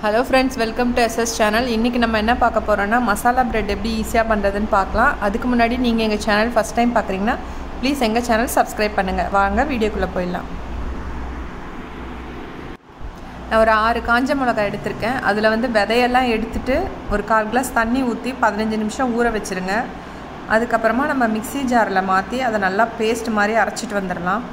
hello friends welcome to SS channel இன்றைக்கி நம்ம என்ன பார்க்க போகிறோன்னா மசாலா பிரெட் எப்படி ஈஸியாக பண்ணுறதுன்னு பார்க்கலாம் அதுக்கு முன்னாடி நீங்கள் எங்கள் சேனல் ஃபஸ்ட் டைம் பார்க்குறீங்கன்னா ப்ளீஸ் எங்கள் சேனல் சப்ஸ்கிரைப் பண்ணுங்கள் வாங்க வீடியோக்குள்ளே போயிடலாம் நான் ஒரு ஆறு காஞ்ச மிளகாய் எடுத்திருக்கேன் அதில் வந்து விதையெல்லாம் எடுத்துட்டு ஒரு கால் கிளாஸ் தண்ணி ஊற்றி பதினஞ்சு நிமிஷம் ஊற வச்சுருங்க அதுக்கப்புறமா நம்ம மிக்ஸி ஜாரில் மாற்றி அதை நல்லா பேஸ்ட் மாதிரி அரைச்சிட்டு வந்துடலாம்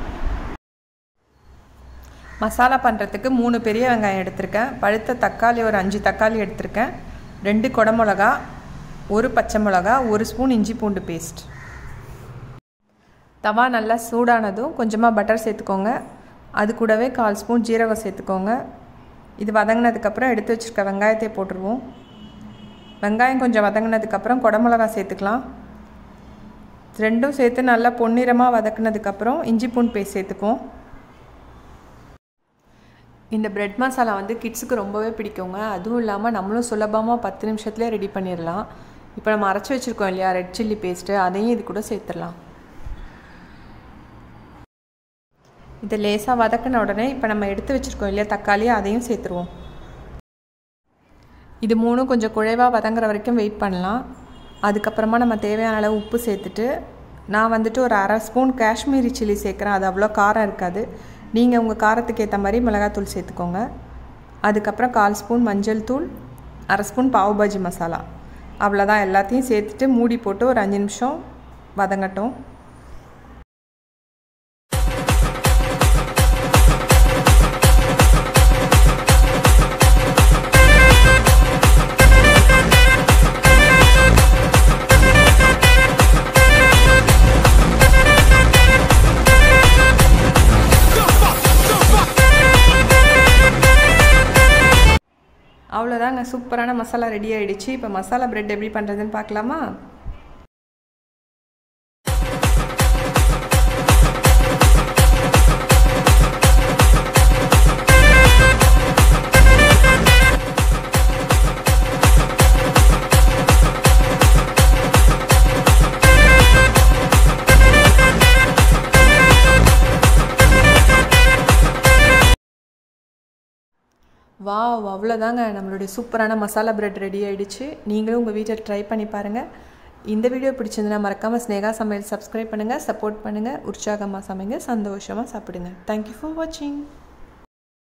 மசாலா பண்ணுறதுக்கு மூணு பெரிய வெங்காயம் எடுத்திருக்கேன் பழுத்த தக்காளி ஒரு அஞ்சு தக்காளி எடுத்திருக்கேன் ரெண்டு குடமிளகா ஒரு பச்சை மிளகா ஒரு ஸ்பூன் இஞ்சி பூண்டு பேஸ்ட் தவா நல்லா சூடானதும் கொஞ்சமாக பட்டர் சேர்த்துக்கோங்க அது கூடவே கால் ஸ்பூன் ஜீரகம் சேர்த்துக்கோங்க இது வதங்கினதுக்கப்புறம் எடுத்து வச்சுருக்க வெங்காயத்தை போட்டுருவோம் வெங்காயம் கொஞ்சம் வதங்கினதுக்கப்புறம் குடமிளகா சேர்த்துக்கலாம் ரெண்டும் சேர்த்து நல்லா பொன்னிறமாக வதக்குனதுக்கப்புறம் இஞ்சி பூண்டு பேஸ்ட் சேர்த்துக்குவோம் இந்த பிரெட் மசாலா வந்து கிட்ஸுக்கு ரொம்பவே பிடிக்குங்க அதுவும் இல்லாமல் நம்மளும் சுலபமாக பத்து நிமிஷத்துலேயே ரெடி பண்ணிடலாம் இப்போ நம்ம அரைச்சி வச்சுருக்கோம் இல்லையா ரெட் சில்லி பேஸ்ட்டு அதையும் இது கூட சேர்த்துடலாம் இதை லேசாக வதக்கின உடனே இப்போ நம்ம எடுத்து வச்சுருக்கோம் இல்லையா தக்காளி அதையும் சேர்த்துருவோம் இது மூணும் கொஞ்சம் குழைவாக வதங்குற வரைக்கும் வெயிட் பண்ணலாம் அதுக்கப்புறமா நம்ம தேவையான அளவு உப்பு சேர்த்துட்டு நான் வந்துட்டு ஒரு அரை ஸ்பூன் காஷ்மீரி சில்லி சேர்க்குறேன் அது அவ்வளோ காரம் இருக்காது நீங்கள் உங்கள் காரத்துக்கு ஏற்ற மாதிரி மிளகாத்தூள் சேர்த்துக்கோங்க அதுக்கப்புறம் கால் ஸ்பூன் மஞ்சள் தூள் அரை ஸ்பூன் பாவ் பாஜி மசாலா அவ்வளோதான் எல்லாத்தையும் சேர்த்துட்டு மூடி போட்டு ஒரு அஞ்சு நிமிஷம் வதங்கட்டும் அவ்வளோதாங்க சூப்பரான மசாலா ரெடி ஆகிடுச்சு இப்போ மசாலா ப்ரெட் எப்படி பண்ணுறதுன்னு பார்க்கலாமா வா அவ்வளோதாங்க நம்மளுடைய சூப்பரான மசாலா பிரெட் ரெடி ஆகிடுச்சு நீங்களும் உங்கள் வீட்டில் ட்ரை பண்ணி பாருங்கள் இந்த வீடியோ பிடிச்சிருந்துன்னா மறக்காமல் ஸ்னேகா சமையல் சப்ஸ்கிரைப் பண்ணுங்கள் சப்போர்ட் பண்ணுங்கள் உற்சாகமாக சமைங்க சந்தோஷமாக சாப்பிடுங்க தேங்க்யூ ஃபார் வாட்சிங்